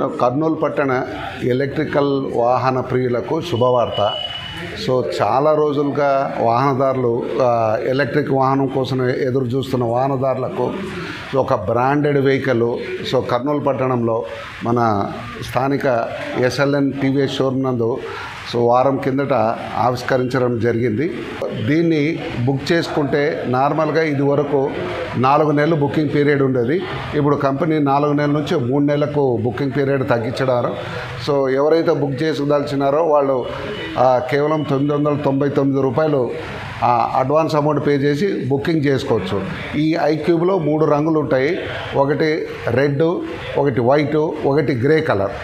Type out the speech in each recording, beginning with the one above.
so Kurnool పట్టణ electrical వాహన ప్రియులకు శుభవార్త సో చాలా రోజులుగా వాహనదారులు ఆ, ఎలక్ట్రిక్ వాహనం కోసం ఎదురు చూస్తున్న వాహనదారులకు ఒక బ్రాండెడ్ వెహికల్ సో కర్నూలు పట్టణంలో మన స్థానిక ఎస్ఎల్ఎన్ టీవీఎస్ షోరూమ్ నందు సో వారం కిందట ఆవిష్కరించడం జరిగింది దీన్ని బుక్ చేసుకుంటే నార్మల్గా ఇది వరకు నాలుగు నెలలు బుకింగ్ పీరియడ్ ఉండేది ఇప్పుడు కంపెనీ నాలుగు నెలల నుంచి మూడు నెలలకు బుకింగ్ పీరియడ్ తగ్గించడారు సో ఎవరైతే బుక్ చేసుదలిచినారో వాళ్ళు ఆ, కేవలం తొమ్మిది వందల తొంభై తొమ్మిది రూపాయలు ఆ, అడ్వాన్స్ అమౌంట్ పే చేసి బుకింగ్ చేసుకోవచ్చు ఈ ఐక్యూబ్లో మూడు రంగులు ఉంటాయి ఒకటి రెడ్ ఒకటి వైట్ ఒకటి గ్రే కలర్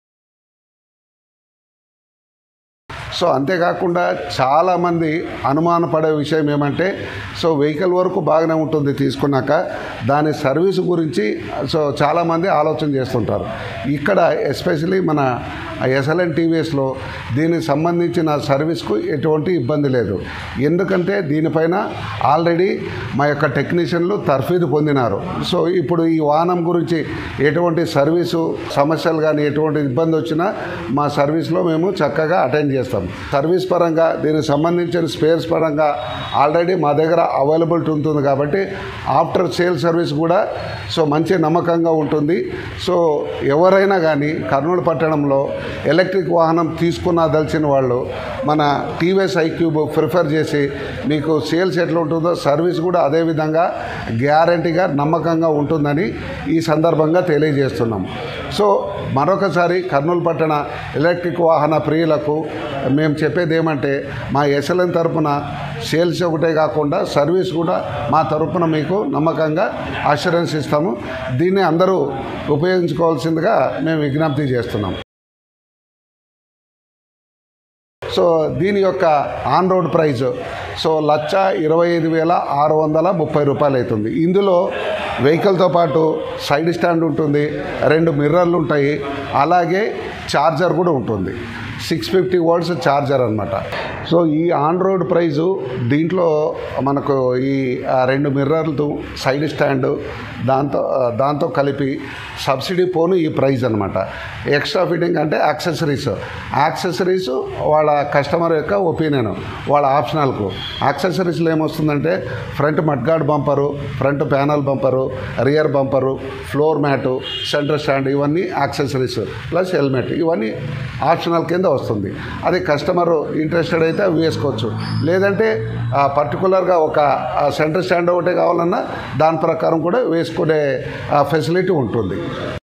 సో అంతేకాకుండా చాలామంది అనుమానపడే విషయం ఏమంటే సో వెహికల్ వరకు బాగానే ఉంటుంది తీసుకున్నాక దాని సర్వీస్ గురించి సో చాలామంది ఆలోచన చేస్తుంటారు ఇక్కడ ఎస్పెషలీ మన ఎస్ఎల్ఎన్ టీవీఎస్లో దీనికి సంబంధించిన సర్వీస్కు ఎటువంటి ఇబ్బంది లేదు ఎందుకంటే దీనిపైన ఆల్రెడీ మా యొక్క టెక్నీషియన్లు తర్ఫీదు పొందినారు సో ఇప్పుడు ఈ వాహనం గురించి ఎటువంటి సర్వీసు సమస్యలు కానీ ఎటువంటి ఇబ్బంది వచ్చినా మా సర్వీస్లో మేము చక్కగా అటెండ్ చేస్తాం సర్వీస్ పరంగా దీనికి సంబంధించిన స్పేర్స్ పరంగా ఆల్రెడీ మా దగ్గర అవైలబిలిటీ ఉంటుంది కాబట్టి ఆఫ్టర్ సేల్ సర్వీస్ కూడా సో మంచి నమ్మకంగా ఉంటుంది సో ఎవరైనా కానీ కర్నూలు పట్టణంలో ఎలక్ట్రిక్ వాహనం తీసుకున్నదలిచిన వాళ్ళు మన టీవీఎస్ ఐక్యూబ్ ప్రిఫర్ చేసి మీకు సేల్స్ ఎట్లా ఉంటుందో సర్వీస్ కూడా అదే విధంగా గ్యారంటీగా నమ్మకంగా ఉంటుందని ఈ సందర్భంగా తెలియజేస్తున్నాం సో మరొకసారి కర్నూలు పట్టణ ఎలక్ట్రిక్ వాహన ప్రియులకు మేము చెప్పేది ఏమంటే మా ఎస్ఎల్ఎన్ తరపున సేల్స్ ఒకటే కాకుండా సర్వీస్ కూడా మా తరపున మీకు నమ్మకంగా అష్యూరెన్స్ ఇస్తాము దీన్ని అందరూ ఉపయోగించుకోవాల్సిందిగా మేము విజ్ఞప్తి చేస్తున్నాం సో దీని యొక్క ఆన్ రోడ్ ప్రైస్ సో లక్ష ఇరవై ఐదు వేల ఆరు వందల ముప్పై రూపాయలు అవుతుంది ఇందులో వెహికల్తో పాటు సైడ్ స్టాండ్ ఉంటుంది రెండు మిర్రర్లు ఉంటాయి అలాగే ఛార్జర్ కూడా ఉంటుంది సిక్స్ ఫిఫ్టీ వర్డ్స్ ఛార్జర్ అనమాట సో ఈ ఆన్ రోడ్ ప్రైజు దీంట్లో మనకు ఈ ఆ, రెండు మిర్రర్లు సైడ్ స్టాండ్ దాంతో దాంతో కలిపి సబ్సిడీ పోను ఈ ప్రైజ్ అనమాట ఎక్స్ట్రా ఫిట్టింగ్ అంటే యాక్సెసరీస్ యాక్సెసరీస్ వాళ్ళ కస్టమర్ యొక్క ఒపీనియన్ వాళ్ళ ఆప్షనల్కు యాక్సెసరీస్లో ఏమొస్తుందంటే front mudguard bumper front panel bumper rear bumper floor mat centre stand ఇవన్నీ యాక్సెసరీస్ ప్లస్ హెల్మెట్ ఇవన్నీ ఆప్షనల్ కింద వస్తుంది అది కస్టమర్ ఇంట్రెస్టెడ్ అయితే అవి వేసుకోవచ్చు లేదంటే పర్టికులర్గా ఒక సెంటర్ స్టాండ్ ఒకటే కావాలన్నా దాని ప్రకారం కూడా వేసుకునే ఫెసిలిటీ ఉంటుంది